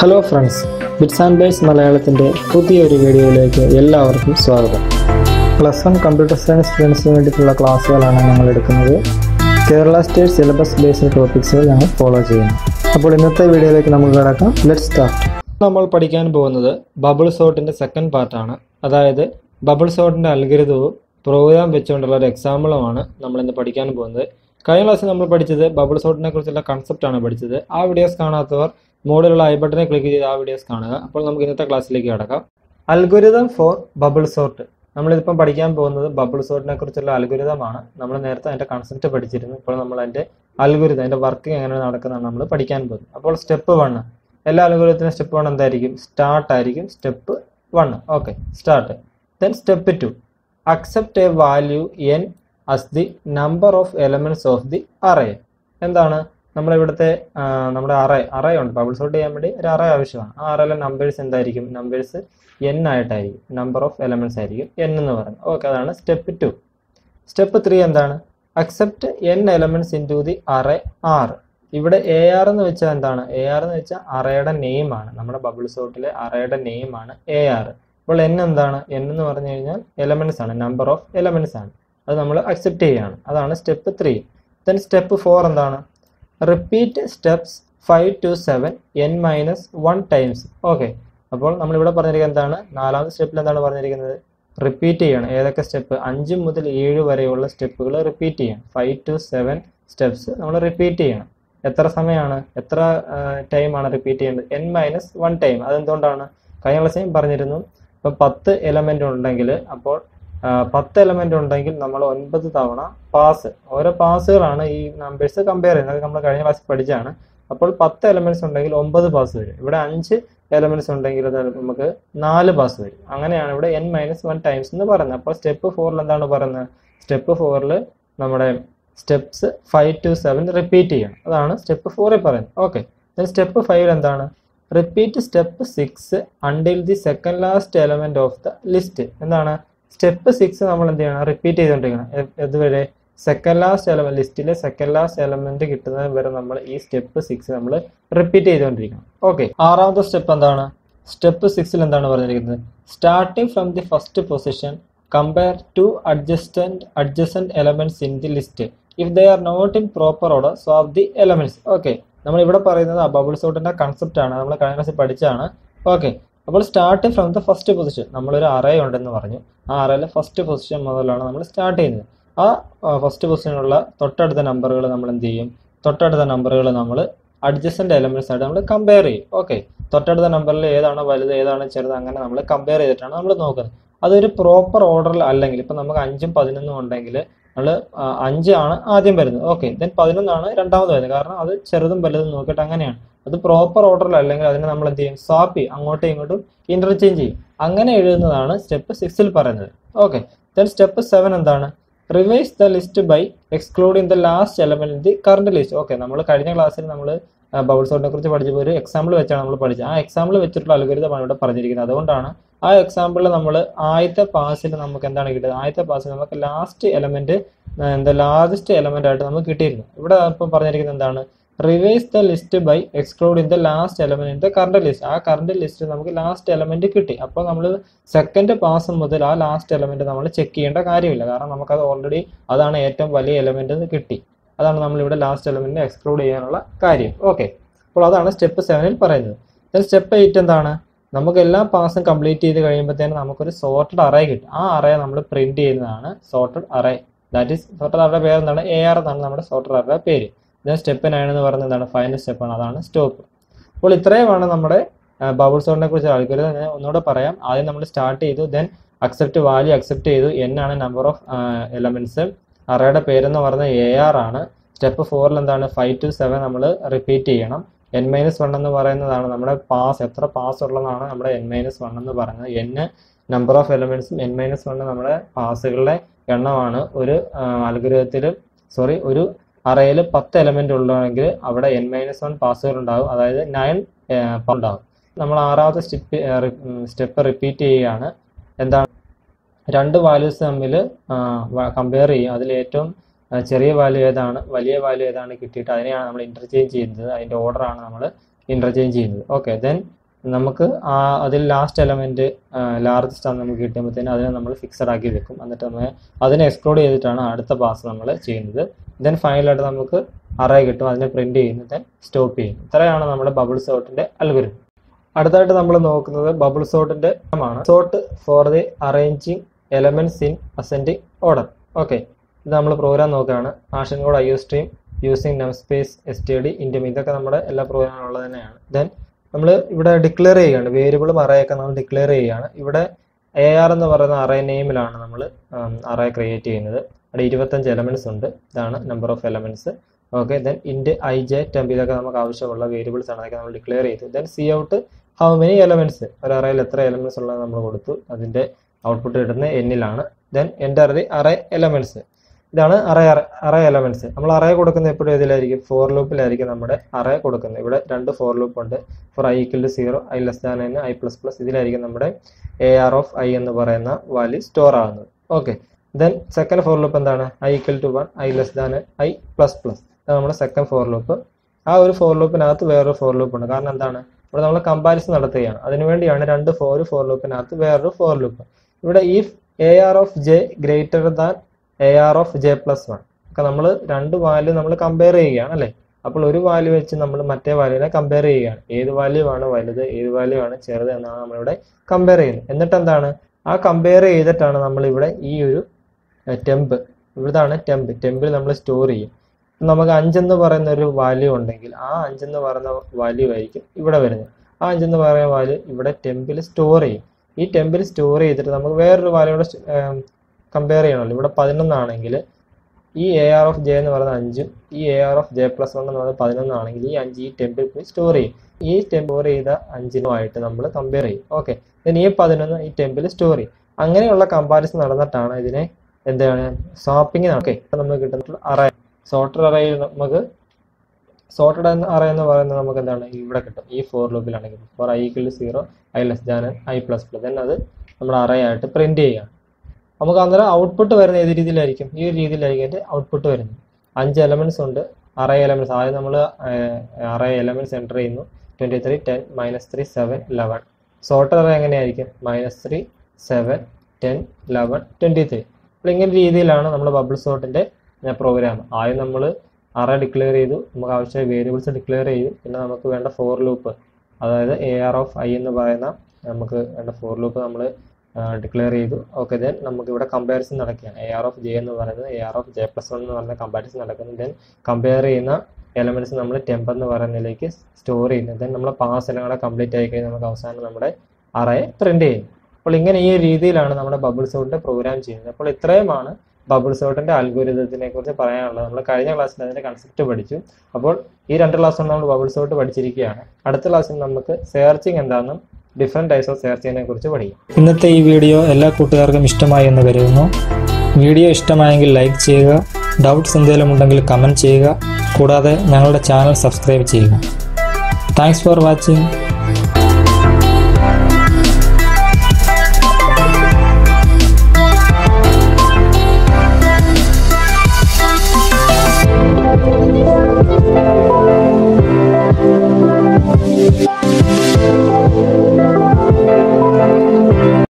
hello friends bits and bytes മലയാളത്തിൻ്റെ പുതിയൊരു വീഡിയോയിലേക്ക് എല്ലാവർക്കും സ്വാഗതം പ്ലസ് വൺ കമ്പ്യൂട്ടർ സയൻസ് സ്റ്റുഡൻസിന് വേണ്ടിയിട്ടുള്ള ക്ലാസ്സുകളാണ് ഞങ്ങൾ എടുക്കുന്നത് കേരള സ്റ്റേറ്റ് സിലബസ് ബേസ്ഡ് ടോപ്പിക്സുകൾ ഞങ്ങൾ ഫോളോ ചെയ്യുന്നു അപ്പോൾ ഇന്നത്തെ വീഡിയോയിലേക്ക് നമുക്ക് കിടക്കാം ലെറ്റ് സ്റ്റാർട്ട് നമ്മൾ പഠിക്കാൻ പോകുന്നത് ബബിൾ സോട്ടിൻ്റെ സെക്കൻഡ് പാർട്ടാണ് അതായത് ബബിൾ സോട്ടിൻ്റെ അൽഗരിതവും പ്രോഗ്രാം വെച്ചുകൊണ്ടുള്ള ഒരു എക്സാമ്പിളുമാണ് നമ്മൾ ഇന്ന് പഠിക്കാൻ പോകുന്നത് കഴിഞ്ഞ ക്ലാസ്സിൽ നമ്മൾ പഠിച്ചത് ബബിൾ സോട്ടിനെ കുറിച്ചുള്ള കൺസെപ്റ്റ് ആണ് പഠിച്ചത് ആ വീഡിയോസ് കാണാത്തവർ മോഡിലുള്ള ഐ ബട്ടനെ ക്ലിക്ക് ചെയ്ത് ആ വീഡിയോസ് കാണുക അപ്പോൾ നമുക്ക് ഇന്നത്തെ ക്ലാസ്സിലേക്ക് കടക്കാം അൽഗുരിതം ഫോർ ബബിൾ സോർട്ട് നമ്മളിതിപ്പം പഠിക്കാൻ പോകുന്നത് ബബിൾ സോർട്ടിനെ കുറിച്ചുള്ള അൽഗുരിതമാണ് നമ്മൾ നേരത്തെ അതിൻ്റെ കൺസെപ്റ്റ് പഠിച്ചിരുന്നു ഇപ്പോൾ നമ്മൾ അതിൻ്റെ അൽഗുരിതം അതിൻ്റെ വർക്കിംഗ് എങ്ങനെ നടക്കുന്നതാണ് നമ്മൾ പഠിക്കാൻ പോകുന്നത് അപ്പോൾ സ്റ്റെപ്പ് വൺ എല്ലാ അൽഗുരിതത്തിനും സ്റ്റെപ്പ് വൺ എന്തായിരിക്കും സ്റ്റാർട്ട് ആയിരിക്കും step one okay start then step two accept a value n as the number of elements of the array എന്താണ് നമ്മുടെ ഇവിടുത്തെ ആ, നമ്മുടെ അറേ അറേ ഉണ്ട് ബബിൾ സോർട്ട് ചെയ്യാൻ വേണ്ടി ഒരു അറേ ആവശ്യമാണ് ആ അറയിലെ നമ്പേഴ്സ് എന്തായിരിക്കും നമ്പേഴ്സ് എൻ ആയിട്ടായിരിക്കും നമ്പർ ഓഫ് എലമെന്റ്സ് ആയിരിക്കും എൻ എന്ന് പറയുന്നത് ഓക്കെ അതാണ് സ്റ്റെപ്പ് ടു സ്റ്റെപ്പ് ത്രീ എന്താണ് accept n elements in to the array r ഇവിടെ എ ആർ എന്ന് വെച്ചാൽ എന്താണ് എ ആർ എന്ന് വെച്ചാൽ അറയുടെ നെയിം ആണ് നമ്മുടെ ബബിൾ സോർട്ടിലെ അറയുടെ നെയിം ആണ് എ ആർ അപ്പോൾ എൻ എന്താണ് എൻ എന്ന് പറഞ്ഞു കഴിഞ്ഞാൽ എലമെന്റ്സ് ആണ് നമ്പർ ഓഫ് എലമെന്റ്സ് ആണ് അത് നമ്മൾ അക്സെപ്റ്റ് ചെയ്യുകയാണ് അതാണ് step three then step four എന്താണ് repeat steps five to seven n minus one times okay അപ്പോൾ നമ്മളിവിടെ പറഞ്ഞിരിക്കുന്നത് എന്താണ് നാലാമത്തെ സ്റ്റെപ്പിൽ എന്താണ് പറഞ്ഞിരിക്കുന്നത് റിപ്പീറ്റ് ചെയ്യണം ഏതൊക്കെ സ്റ്റെപ്പ് അഞ്ച് മുതൽ ഏഴ് വരെയുള്ള സ്റ്റെപ്പുകൾ റിപ്പീറ്റ് ചെയ്യണം ഫൈവ് ടു സെവൻ സ്റ്റെപ്സ് നമ്മൾ റിപ്പീറ്റ് ചെയ്യണം എത്ര സമയമാണ് എത്ര ടൈമാണ് റിപ്പീറ്റ് ചെയ്യേണ്ടത് എൻ മൈനസ് വൺ ടൈം അതെന്തുകൊണ്ടാണ് കഴിഞ്ഞ ക്ലാസ്സിൽ പറഞ്ഞിരുന്നു ഇപ്പം പത്ത് എലമെന്റ് ഉണ്ടെങ്കിൽ അപ്പോൾ ആ, പത്ത് എലമെന്റ് ഉണ്ടെങ്കിൽ നമ്മൾ ഒൻപത് തവണ പാസ് ഓരോ പാസുകളാണ് ഈ നമ്പേഴ്സ് കമ്പയർ ചെയ്യുന്നത് അത് നമ്മൾ കഴിഞ്ഞ ക്ലാസ്സിൽ പഠിച്ചാണ് അപ്പോൾ പത്ത് എലമെന്റ്സ് ഉണ്ടെങ്കിൽ ഒമ്പത് പാസ് വരും ഇവിടെ അഞ്ച് എലമെന്റ്സ് ഉണ്ടെങ്കിൽ അത് നമുക്ക് നാല് പാസ് വരും അങ്ങനെയാണ് ഇവിടെ എൻ മൈനസ് വൺ ടൈംസ് എന്ന് പറയുന്നത് അപ്പോൾ സ്റ്റെപ്പ് ഫോറിൽ എന്താണ് പറയുന്നത് സ്റ്റെപ്പ് ഫോറിൽ നമ്മുടെ steps five to seven repeat ചെയ്യണം അതാണ് സ്റ്റെപ്പ് ഫോറിൽ പറയുന്നത് ഓക്കെ സ്റ്റെപ്പ് ഫൈവിൽ എന്താണ് repeat step six until the second last element of the list എന്താണ് സ്റ്റെപ്പ് സിക്സ് നമ്മൾ എന്ത് ചെയ്യണം റിപ്പീറ്റ് ചെയ്തുകൊണ്ടിരിക്കണം എ- ഇതുവരെ സെക്കൻഡ് ലാസ്റ്റ് എലമെന്റ് ലിസ്റ്റിലെ സെക്കൻഡ് ലാസ്റ്റ് എലമെന്റ് കിട്ടുന്നത് വരെ നമ്മൾ ഈ സ്റ്റെപ്പ് സിക്സ് നമ്മൾ റിപ്പീറ്റ് ചെയ്തുകൊണ്ടിരിക്കണം ഓക്കെ ആറാമത്തെ സ്റ്റെപ്പ് എന്താണ് സ്റ്റെപ്പ് സിക്സിൽ എന്താണ് പറഞ്ഞിരിക്കുന്നത് starting from the first position compare to adjacent adjacent elements in the list if they are not in proper order solve the elements okay നമ്മൾ ഇവിടെ പറയുന്നത് ആ ബബിൾ സോട്ടിന്റെ കൺസെപ്റ്റ് ആണ് നമ്മൾ കഴിഞ്ഞ ക്ലാസ്സിൽ പഠിച്ചാണ് ഓക്കെ അപ്പോൾ start from the first position നമ്മളൊരു അറേ ഉണ്ടെന്ന് പറഞ്ഞു ആ അറയിലെ ഫസ്റ്റ് പൊസിഷൻ മുതലാണ് നമ്മൾ സ്റ്റാർട്ട് ചെയ്യുന്നത് ആ ഫസ്റ്റ് പൊസിഷനുള്ള തൊട്ടടുത്ത നമ്പറുകൾ നമ്മൾ എന്ത് ചെയ്യും തൊട്ടടുത്ത നമ്പറുകൾ നമ്മൾ അഡ്ജസ്റ്റന്റ് എലമെന്റ്സ് ആയിട്ട് നമ്മൾ കമ്പയർ ചെയ്യും ഓക്കെ തൊട്ടടുത്ത നമ്പറിൽ ഏതാണോ വലുത് ഏതാണോ ചെറുത് അങ്ങനെ നമ്മൾ കമ്പയർ ചെയ്തിട്ടാണ് നമ്മൾ നോക്കുന്നത് അതൊരു പ്രോപ്പർ ഓർഡറിൽ അല്ലെങ്കിൽ ഇപ്പം നമുക്ക് അഞ്ചും പതിനൊന്നും ഉണ്ടെങ്കിൽ നമ്മൾ അഞ്ചാണ് ആദ്യം വരുന്നത് ഓക്കെ ദെൻ പതിനൊന്നാണ് രണ്ടാമത് വരുന്നത് കാരണം അത് ചെറുതും വലുതും നോക്കിയിട്ട് അങ്ങനെയാണ് അത് പ്രോപ്പർ ഓർഡറിൽ അല്ലെങ്കിൽ അതിനെ നമ്മൾ എന്ത് ചെയ്യും സ്വാപ്പ് ചെയ്യും അങ്ങോട്ടും ഇങ്ങോട്ടും ഇന്റർചേഞ്ച് ചെയ്യും അങ്ങനെ എഴുതുന്നതാണ് സ്റ്റെപ്പ് സിക്സിൽ പറയുന്നത് ഓക്കെ ദെൻ സ്റ്റെപ്പ് സെവൻ എന്താണ് revise the list by excluding the last element in the current list okay നമ്മൾ കഴിഞ്ഞ ക്ലാസ്സിൽ നമ്മൾ ബബിൾ സോട്ടിനെ കുറിച്ച് പഠിച്ചപ്പോൾ ഒരു എക്സാമ്പിൾ വെച്ചാണ് നമ്മൾ പഠിച്ചത് ആ എക്സാമ്പിൾ വെച്ചിട്ടുള്ള അൽഗരിതമാണ് ഇവിടെ പറഞ്ഞിരിക്കുന്നത് അതുകൊണ്ടാണ് ആ എക്സാമ്പിളിൽ നമ്മൾ ആദ്യത്തെ പാസിൽ നമുക്ക് എന്താണ് കിട്ടിയത് ആദ്യത്തെ പാസിൽ നമുക്ക് ലാസ്റ്റ് എലമെന്റ് എന്താ ലാർജസ്റ്റ് എലമെന്റ് ആയിട്ട് നമുക്ക് കിട്ടിയിരുന്നു ഇവിടെ ഇപ്പം പറഞ്ഞിരിക്കുന്നത് എന്താണ് revise the list by excluding the last element in the current list ആ കറണ്ട് ലിസ്റ്റ് നമുക്ക് ലാസ്റ്റ് എലമെന്റ് കിട്ടി അപ്പോൾ നമ്മൾ സെക്കൻഡ് പാസ് മുതൽ ആ ലാസ്റ്റ് എലമെന്റ് നമ്മൾ ചെക്ക് ചെയ്യേണ്ട കാര്യമില്ല കാരണം നമുക്കത് ഓൾറെഡി അതാണ് ഏറ്റവും വലിയ എലമെന്റ് എന്ന് കിട്ടി അതാണ് നമ്മൾ ഇവിടെ ലാസ്റ്റ് എലമെന്റ് എക്സ്ക്ലൂഡ് ചെയ്യാനുള്ള കാര്യം ഓക്കെ അപ്പോൾ അതാണ് സ്റ്റെപ്പ് സെവനിൽ പറയുന്നത് ദെൻ സ്റ്റെപ്പ് എയ്റ്റ് എന്താണ് നമുക്ക് എല്ലാ പാസും കംപ്ലീറ്റ് ചെയ്ത് കഴിയുമ്പോഴത്തേനും നമുക്കൊരു സോർട്ടഡ് അറേ കിട്ടും ആ അറേ നമ്മൾ പ്രിന്റ് ചെയ്യുന്നതാണ് sorted array that is sorted array പേര് എന്താണ് എ ആർ എന്നാണ് നമ്മുടെ സോർട്ടഡ് അറേ പേര് ദെൻ സ്റ്റെപ്പ് നയൻ എന്ന് പറയുന്നത് എന്താണ് ഫൈനൽ സ്റ്റെപ്പാണ് അതാണ് സ്റ്റോപ്പ് അപ്പോൾ ഇത്രയുമാണ് നമ്മുടെ ബബിൾ സോണിനെ കുറിച്ച് ആൾക്കാർ ഞാൻ ഒന്നുകൂടെ പറയാം ആദ്യം നമ്മൾ സ്റ്റാർട്ട് ചെയ്തു ദെൻ അക്സെപ്റ്റ് വാല്യൂ അക്സെപ്റ്റ് ചെയ്തു എൻ ആണ് നമ്പർ ഓഫ് എലമെന്റ്സ് അറയുടെ പേരെന്ന് പറയുന്നത് എ ആർ ആണ് സ്റ്റെപ്പ് ഫോറിൽ എന്താണ് ഫൈവ് ടു സെവൻ നമ്മൾ റിപ്പീറ്റ് ചെയ്യണം എൻ മൈനസ് വൺ എന്ന് പറയുന്നതാണ് നമ്മുടെ പാസ് എത്ര പാസ് ഉള്ളതാണ് നമ്മുടെ എൻ മൈനസ് വൺ എന്ന് പറയുന്നത് എൻ നമ്പർ ഓഫ് എലമെന്റ്സും എൻ മൈനസ് വൺ നമ്മുടെ പാസുകളുടെ എണ്ണമാണ് ഒരു അൽഗുരുതത്തിൽ സോറി ഒരു അറയിൽ പത്ത് എലമെന്റ് ഉള്ളതെങ്കിൽ അവിടെ എൻ മൈനസ് വൺ പാസുകൾ ഉണ്ടാകും അതായത് നയൻ ഉണ്ടാകും നമ്മൾ ആറാമത്തെ സ്റ്റെപ്പ് സ്റ്റെപ്പ് റിപ്പീറ്റ് ചെയ്യുകയാണ് എന്താണ് രണ്ട് വാല്യൂസ് തമ്മിൽ കമ്പയർ ചെയ്യും അതിൽ ഏറ്റവും ആ, ചെറിയ വാല്യൂ ഏതാണ് വലിയ വാല്യൂ ഏതാണ് കിട്ടിയിട്ട് അതിനെയാണ് നമ്മൾ ഇന്റർചേഞ്ച് ചെയ്യുന്നത് അതിന്റെ ഓർഡറാണ് നമ്മൾ ഇൻ്റർചേഞ്ച് ചെയ്യുന്നത് ഓക്കെ ദെൻ നമുക്ക് ആ അതിൽ ലാസ്റ്റ് എലമെൻറ്റ് ലാർജസ്റ്റ് ആണ് നമുക്ക് കിട്ടുമ്പോഴത്തേന് അതിനെ നമ്മൾ ഫിക്സഡ് ആക്കി വെക്കും എന്നിട്ട് നമ്മൾ അതിനെ എക്സ്ക്ലൂഡ് ചെയ്തിട്ടാണ് അടുത്ത പാസ് നമ്മൾ ചെയ്യുന്നത് ദെൻ ഫൈനലായിട്ട് നമുക്ക് അറേ കിട്ടും അതിനെ പ്രിന്റ് ചെയ്യുന്നു ദെൻ സ്റ്റോപ്പ് ചെയ്യും ഇത്രയാണ് നമ്മുടെ ബബിൾ സോർട്ടിന്റെ അൽഗുരം അടുത്തായിട്ട് നമ്മൾ നോക്കുന്നത് ബബിൾ സോർട്ടിന്റെ ആണ് sort for the arranging elements in ascending order okay ഇത് നമ്മൾ പ്രോഗ്രാം നോക്കുകയാണ് ആഷൻ കോഡ് I O stream using namespace S T D ഇന്ത്യം ഇതൊക്കെ നമ്മുടെ എല്ലാ പ്രോഗ്രാമിലും ഉള്ളത് തന്നെയാണ് ദെൻ നമ്മൾ ഇവിടെ ഡിക്ലെയർ ചെയ്യുകയാണ് വേരിയബിളും അറയൊക്കെ നമ്മൾ ഡിക്ലെയർ ചെയ്യുകയാണ് ഇവിടെ എ ആർ എന്ന് പറയുന്ന അറേ നെയിമിലാണ് നമ്മൾ അറേ ക്രിയേറ്റ് ചെയ്യുന്നത് അവിടെ ഇരുപത്തഞ്ച് എലമെന്റ്സ് ഉണ്ട് ഇതാണ് number of elements okay then int i j temp ഇതൊക്കെ നമുക്ക് ആവശ്യമുള്ള വേരിയബിൾസ് ആണ് അതൊക്കെ നമ്മൾ ഡിക്ലെയർ ചെയ്തു then C out how many elements ഒരു അറയിൽ എത്ര എലമെന്റ്സ് ഉള്ളത് നമ്മൾ കൊടുത്തു അതിന്റെ ഔട്ട്പുട്ട് കിട്ടുന്നത് എന്നിലാണ് then enter the array elements ഇതാണ് അറേ അറേ എലമെന്റ്സ് നമ്മൾ അറേ കൊടുക്കുന്നത് എപ്പോഴും ഇതിലായിരിക്കും ഫോർ ലൂപ്പിലായിരിക്കും നമ്മുടെ അറേ കൊടുക്കുന്നത് ഇവിടെ രണ്ട് ഫോർ ലൂപ്പ് ഉണ്ട് for i equal to zero i less than n i plus plus ഇതിലായിരിക്കും നമ്മുടെ എ ആർ ഓഫ് ഐ എന്ന് പറയുന്ന വാല്യൂ സ്റ്റോർ ആകുന്നത് okay then second for loop എന്താണ് i equal to one i less than i plus plus ഇതാണ് നമ്മുടെ second for loop ആ ഒരു ഫോർ ലൂപ്പിനകത്ത് വേറൊരു ഫോർ ലൂപ്പ് ഉണ്ട് കാരണം എന്താണ് ഇവിടെ നമ്മൾ കമ്പാരിസൺ നടത്തുകയാണ് അതിനുവേണ്ടിയാണ് രണ്ട് ഫോർ ഒരു ഫോർ ലൂപ്പിനകത്ത് വേറൊരു ഫോർ ലൂപ്പ് ഇവിടെ ഈ a r of j greater than a r of j plus one okay നമ്മൾ രണ്ട് വാല്യൂ നമ്മൾ കമ്പയർ ചെയ്യുകയാണ് അല്ലേ അപ്പോൾ ഒരു വാല്യൂ വെച്ച് നമ്മൾ മറ്റേ വാല്യൂവിനെ കമ്പയർ ചെയ്യുകയാണ് ഏത് വാല്യൂ ആണ് വലുത് ഏത് വാല്യൂ ആണ് ചെറുത് എന്നാണ് നമ്മളിവിടെ കമ്പയർ ചെയ്യുന്നത് എന്നിട്ട് എന്താണ് ആ കമ്പയർ ചെയ്തിട്ടാണ് നമ്മൾ ഇവിടെ ഈ ഒരു ടെമ്പ് ഇവിടുതാണ് ടെമ്പ് ടെമ്പിൽ നമ്മൾ സ്റ്റോർ ചെയ്യും നമുക്ക് അഞ്ചെന്ന് പറയുന്ന ഒരു വാല്യൂ ഉണ്ടെങ്കിൽ ആ അഞ്ചെന്ന് പറയുന്ന വാല്യൂ ആയിരിക്കും ഇവിടെ വരുന്നത് ആ അഞ്ചെന്ന് പറയുന്ന വാല്യൂ ഇവിടെ ടെമ്പിൽ സ്റ്റോർ ചെയ്യും ഈ ടെമ്പിൽ സ്റ്റോർ ചെയ്തിട്ട് നമുക്ക് വേറൊരു വാല്യൂ കൂടെ കമ്പയർ ചെയ്യണമല്ലോ ഇവിടെ പതിനൊന്നാണെങ്കിൽ ഈ എ ആർ ഓഫ് ജെ എന്ന് പറയുന്ന അഞ്ചും ഈ a r of j plus one എന്ന് പറയുന്നത് പതിനൊന്നാണെങ്കിൽ ഈ അഞ്ച് ഈ ടെമ്പിൽ പോയി സ്റ്റോർ ചെയ്യും ഈ സ്റ്റോർ ചെയ്ത അഞ്ചിനുമായിട്ട് നമ്മൾ കമ്പയർ ചെയ്യും ഓക്കെ ദെൻ ഈ പതിനൊന്ന് ഈ ടെമ്പിൽ സ്റ്റോർ ചെയ്യും അങ്ങനെയുള്ള കമ്പാരിസൺ നടന്നിട്ടാണ് ഇതിനെ എന്താണ് സ്വാപ്പിംഗ് ഓക്കെ നമുക്ക് കിട്ടുന്ന അറേ സോർട്ടർ അറയിൽ നമുക്ക് സോർട്ടഡ് എന്ന അറേ എന്ന് പറയുന്നത് നമുക്ക് എന്താണ് ഇവിടെ കിട്ടും ഈ ഫോർ ലൂപ്പിലാണെങ്കിൽ for i equal zero i less than i plus plus then അത് നമ്മൾ അറേ ആയിട്ട് പ്രിന്റ് ചെയ്യുകയാണ് നമുക്ക് അന്നേരം ഔട്ട്പുട്ട് വരുന്ന ഏത് രീതിയിലായിരിക്കും ഈ ഒരു രീതിയിലായിരിക്കും അതിൻ്റെ ഔട്ട്പുട്ട് വരുന്നത് അഞ്ച് എലമെന്റ്സ് ഉണ്ട് അറേ എലമെന്റ്സ് ആദ്യം നമ്മൾ അറേ എലമെന്റ്സ് എൻ്റർ ചെയ്യുന്നു twenty three ten minus three seven eleven sorted array എങ്ങനെയായിരിക്കും minus three seven ten eleven twenty three അപ്പോൾ ഇങ്ങനെ രീതിയിലാണ് നമ്മൾ ബബിൾ സോർട്ടിൻ്റെ പ്രോഗ്രാം ആദ്യം നമ്മൾ അറേ ഡിക്ലെയർ ചെയ്തു നമുക്ക് ആവശ്യമായ വേരിയബിൾസ് ഡിക്ലെയർ ചെയ്തു പിന്നെ നമുക്ക് വേണ്ട ഫോർ ലൂപ്പ് അതായത് എ ആർ ഓഫ് ഐ എന്ന് പറയുന്ന നമുക്ക് വേണ്ട ഫോർ ലൂപ്പ് നമ്മൾ ഡിക്ലെയർ ചെയ്തു ഓക്കെ ദെൻ നമുക്ക് ഇവിടെ കമ്പാരിസൺ നടക്കുകയാണ് എ ആർ ഓഫ് ജെ എന്ന് പറയുന്നത് a r of j plus one എന്ന് പറയുന്ന കമ്പാരിസൺ നടക്കുന്നു ദെൻ കമ്പയർ ചെയ്യുന്ന എലമെന്റ്സ് നമ്മൾ ടെമ്പ് എന്ന് പറയുന്നതിലേക്ക് സ്റ്റോർ ചെയ്യുന്നു ദെൻ നമ്മൾ പാസ് എല്ലാം കൂടെ കംപ്ലീറ്റ് ആയി കഴിഞ്ഞാൽ നമുക്ക് അവസാനം നമ്മുടെ അറയെ പ്രിന്റ് ചെയ്യും അപ്പോൾ ഇങ്ങനെ ഈ രീതിയിലാണ് നമ്മുടെ ബബിൾ സോട്ടിന്റെ പ്രോഗ്രാം ചെയ്യുന്നത് അപ്പോൾ ഇത്രയുമാണ് ബബിൾ സോട്ടിന്റെ അൽഗോരിതത്തിനെ കുറിച്ച് പറയാനുള്ളത് നമ്മൾ കഴിഞ്ഞ ക്ലാസ്സിൽ അതിന്റെ കൺസെപ്റ്റ് പഠിച്ചു അപ്പോൾ ഈ രണ്ട് ക്ലാസ്സും നമ്മൾ ബബിൾ സോട്ട് പഠിച്ചിരിക്കുകയാണ് അടുത്ത ക്ലാസ്സിൽ നമുക്ക് സെർച്ചിങ് എന്താണെന്നും ഡിഫറെന്റ് ടൈപ്സ് ഓഫ് സെർച്ചിങ്ങിനെ കുറിച്ച് പഠിക്കും ഇന്നത്തെ ഈ വീഡിയോ എല്ലാ കൂട്ടുകാർക്കും ഇഷ്ടമായി എന്ന് കരുതുന്നു വീഡിയോ ഇഷ്ടമായെങ്കിൽ ലൈക്ക് ചെയ്യുക ഡൗട്ട്സ് എന്തെങ്കിലും ഉണ്ടെങ്കിൽ കമൻറ്റ് ചെയ്യുക കൂടാതെ ഞങ്ങളുടെ ചാനൽ സബ്സ്ക്രൈബ് ചെയ്യുക താങ്ക്സ് ഫോർ വാച്ചിങ്